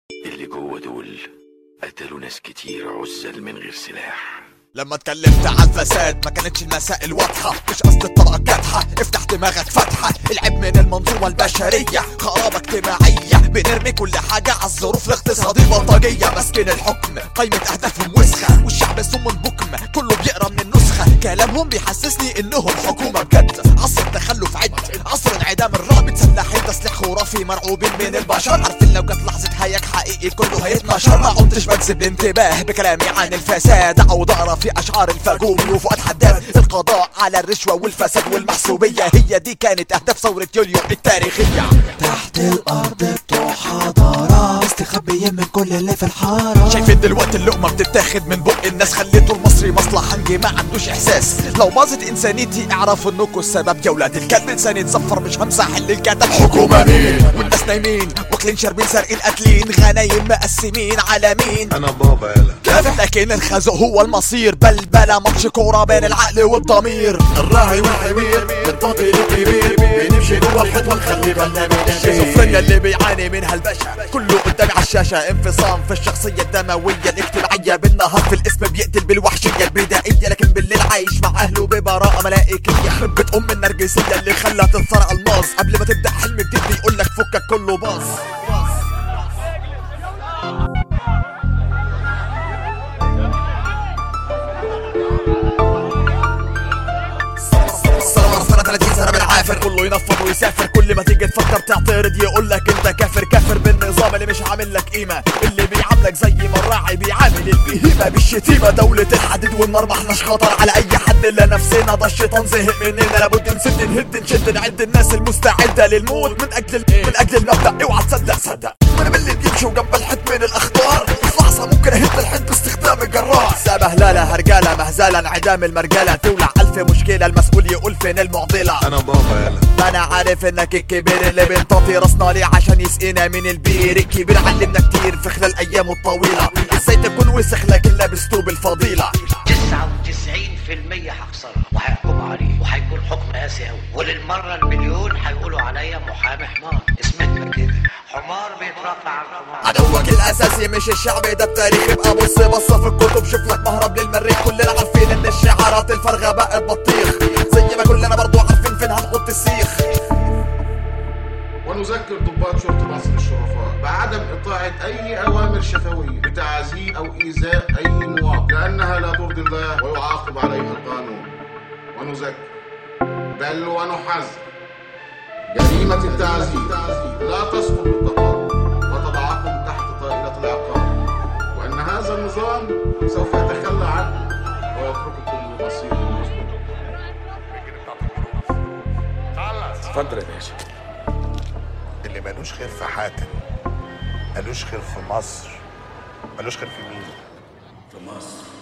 اللي جوه دول قتلوا ناس كتير عزل من غير سلاح لما اتكلمت عن الفساد ما كانتش المسائل واضحة مش قصد الطبقة كاتحة افتح دماغك فتحة العيب من المنظومة البشرية خرابة اجتماعية بنرمي كل حاجة على الظروف الاقتصادية البلطجية ماسكين الحكم قايمة اهدافهم وسخة والشعب صم بكم كله بيقرا من النسخة كلامهم بيحسسني انهم حكومة بجد عصر التخلف عد عصر انعدام الرعب مسلحين تسليح خرافي مرعوبين من البشر عارفين لو جت لحظة هيك حقيقي كله هيتنشر ما قمتش بجذب الانتباه بكلامي عن الفساد اقعد اقرا في اشعار الفجومي وفؤاد حداد القضاء على الرشوة والفساد والمحسوبية هي دي كانت اهداف ثورة يوليو التاريخية تحت الارض بتوع حضارة مستخبيين من كل اللي في الحارة شايفين دلوقتي اللقمة بتتاخد من بق الناس خليته المصري مصلحة نجي ما عندوش احساس لو باظت انسانيتي اعرفوا انكم السبب يا ولاد الكلب لساني اتزفر مش همسح اللي الكتب حكومة مين والناس نايمين واكلين شاربين سارقين قاتلين غنايم مقسمين على مين انا بابا يلا كافح لكن الخازوق هو المصير بلبلة ماتش كورة بين العقل والضمير الراعي والحمير بالطاقي الكبير بنمشي جوا الحيط ونخلي بالنا من الشيزوفرينيا اللي بيعاني منها البشر كله قدامي على الشاشة انفصام في الشخصية الدموية الاجتماعية بالنهار في الاسم بيقتل بالوحشية البدائية لكن بالليل عايش مع اهله ببراءة ملائكية خربت ام النرجسية اللي خلت تثار الماس قبل ما تبدأ حلم جديد بيقول لك فكك كله باص صار سنة 30 سنة بالعافر كله ينفض ويسافر كل ما تيجي تفكر تعترض يقول لك انت كافر كافر بالنظام اللي مش عامل لك قيمة اللي بيعاملك زي ما الراعي بيعامل البهيمة بالشتيمة دولة الحديد والنار ما احناش خطر على اي حد الا نفسنا ده الشيطان زهق مننا لابد نسد نهد نشد نعد الناس المستعدة للموت من اجل من اجل المبدأ اوعى تصدق صدق وانا من اللي بيمشوا جنب الحيط من الاخطار في لحظة ممكن اهد الحيط باستخدام الجرار سبهللة هرجلة مهزلة انعدام المرجلة تولع الف مشكلة المسؤول يقول فين المعضلة انا بابا يلا ما انا عارف انك الكبير اللي بنطاطي راسنا ليه عشان يسقينا من البير الكبير علمنا كتير في خلال ايامه الطويلة ازاي تكون وسخ لكن لابس توب الفضيلة 99% هخسرها وهيحكموا عليه وهيكون حكم قاسي قوي وللمره المليون هيقولوا عليا محامي حمار اسمتنا كده حمار بيترفع عن حمار عدوك الاساسي مش الشعب ده التاريخ ابقى بص بصه في الكتب شوف لك مهرب للمريخ كلنا عارفين ان الشعارات الفارغه بقت بطيخ زي ما كلنا برضو عارفين فين هنحط السيخ ونذكر ضباط شرطة مصر الشرفاء بعدم إطاعة أي أوامر شفوية بتعذيب أو إيذاء أي مواطن لأنها لا ترضي الله ويعاقب عليها القانون ونذكر بل ونحذر جريمة التعذيب لا تسقط بالتقاضي وتضعكم تحت طائلة العقاب وأن هذا النظام سوف يتخلى عنه ويترككم لمصير مسلم اتفضل يا باشا اللي ملوش خير في حاتم ملوش خير في مصر ملوش خير في مين في مصر